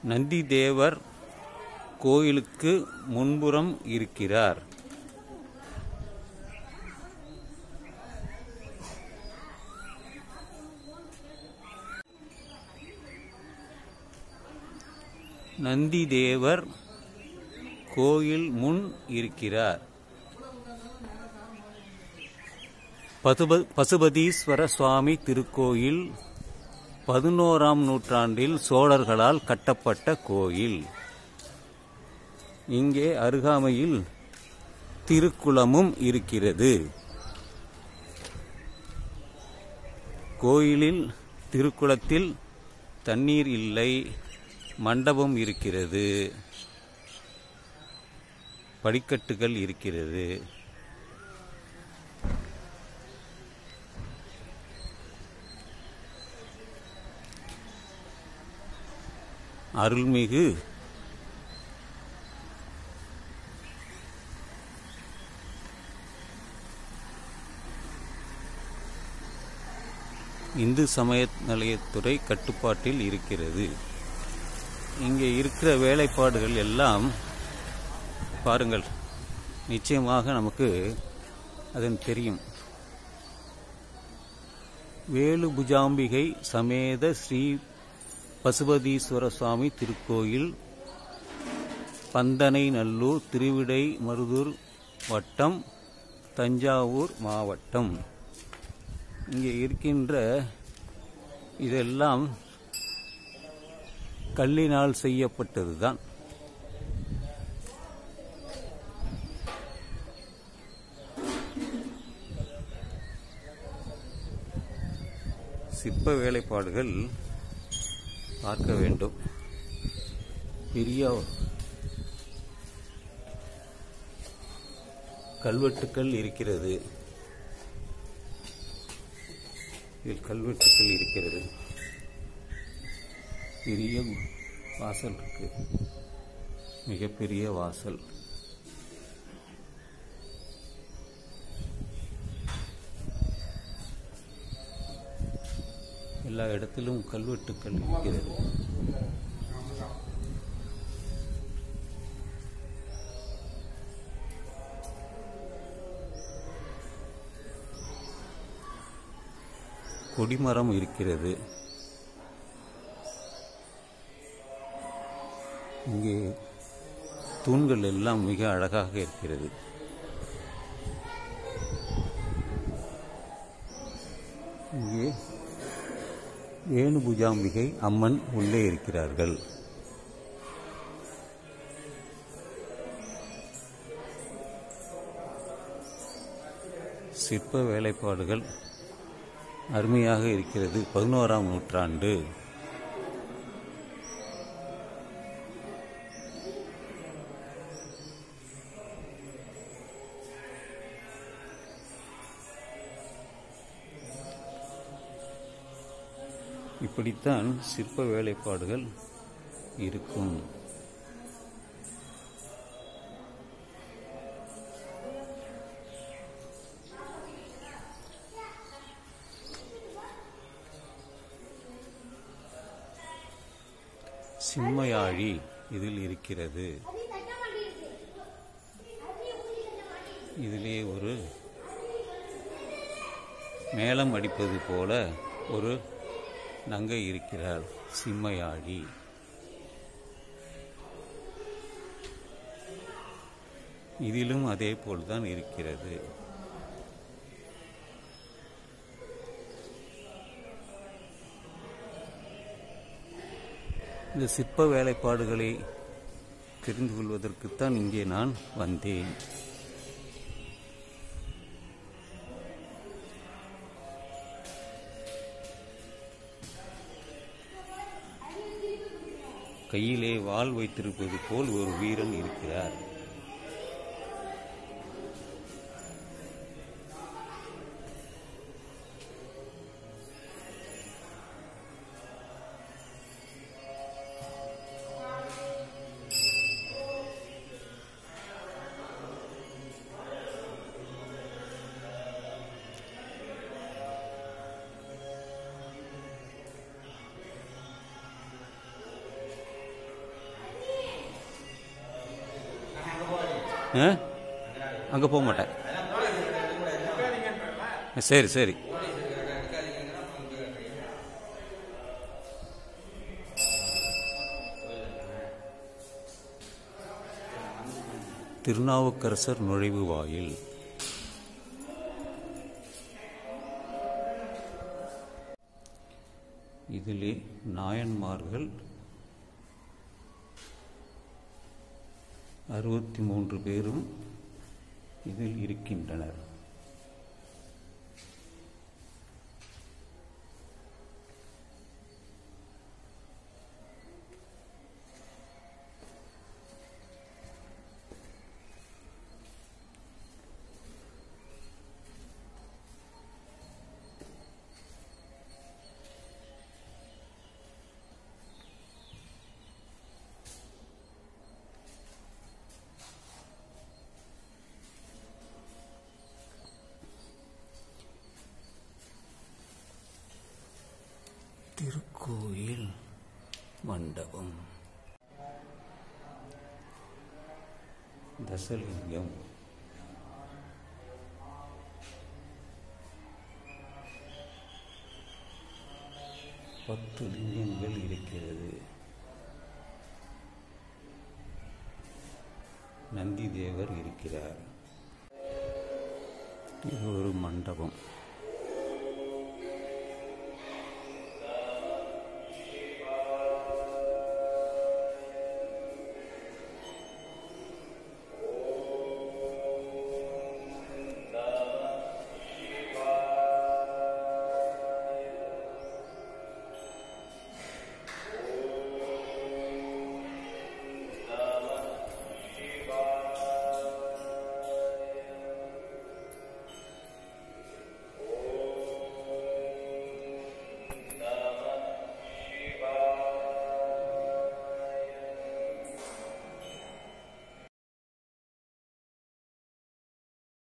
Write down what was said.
நந்திதேவர் கோயிலுக்கு முன்புறம் இருக்கிறார் நந்திதேவர் கோயில் முன் இருக்கிறார் பசுப பசுபதீஸ்வர சுவாமி திருக்கோயில் பதினோராம் நூற்றாண்டில் சோழர்களால் கட்டப்பட்ட கோயில் இங்கே அருகாமையில் திருக்குளமும் இருக்கிறது கோயிலில் திருக்குளத்தில் தண்ணீர் இல்லை மண்டபம் இருக்கிறது படிக்கட்டுகள் இருக்கிறது அருள்மிகு இந்து சமய நிலையத்துறை கட்டுப்பாட்டில் இருக்கிறது இங்கே இருக்கிற வேலைப்பாடுகள் எல்லாம் பாருங்கள் நிச்சயமாக நமக்கு அதன் தெரியும் வேலுபுஜாம்பிகை சமேத ஸ்ரீ பசுபதீஸ்வர சுவாமி திருக்கோயில் பந்தனை நல்லூர் திருவிடை மருதூர் வட்டம் தஞ்சாவூர் மாவட்டம் இங்கே இருக்கின்ற இதெல்லாம் கல்லினால் செய்யப்பட்டதுதான் சிற்ப வேலைப்பாடுகள் பார்க்க வேண்டும் பெரிய கல்வெட்டுக்கள் இருக்கிறது இதில் கல்வெட்டுக்கள் இருக்கிறது பெரிய வாசல் இருக்கு மிகப்பெரிய வாசல் எல்லா இடத்திலும் கல்வெட்டுக்கள் இருக்கிறது கொடிமரம் இருக்கிறது இங்கே தூண்கள் எல்லாம் மிக அழகாக இருக்கிறது இங்கே வேணுபுஜாம்பிகை அம்மன் உள்ளே இருக்கிறார்கள் சிற்ப வேலைப்பாடுகள் அருமையாக இருக்கிறது பதினோராம் நூற்றாண்டு இப்படித்தான் சிற்ப வேலைப்பாடுகள் இருக்கும் சிம்மையாழி இதில் இருக்கிறது இதிலே ஒரு மேளம் அடிப்பது போல ஒரு நங்கை இருக்கிறாள் சிம்மையாழி இதிலும் அதே போல்தான் இருக்கிறது இந்த சிற்ப வேலைப்பாடுகளை தெரிந்து கொள்வதற்குத்தான் இங்கே நான் வந்தேன் கையிலே வாள் வைத்திருப்பது போல் ஒரு வீரன் இருக்கிறார் ஆ அங்கே போக மாட்டேன் சரி சரி திருநாவுக்கரசர் நுழைவு வாயில் இதிலே நாயன்மார்கள் அறுபத்தி மூன்று பேரும் இதில் இருக்கின்றனர் திருக்கோயில் மண்டபம் தசலிங்கம் பத்து லிங்கங்கள் இருக்கிறது நந்தி தேவர் இருக்கிறார் இது ஒரு மண்டபம்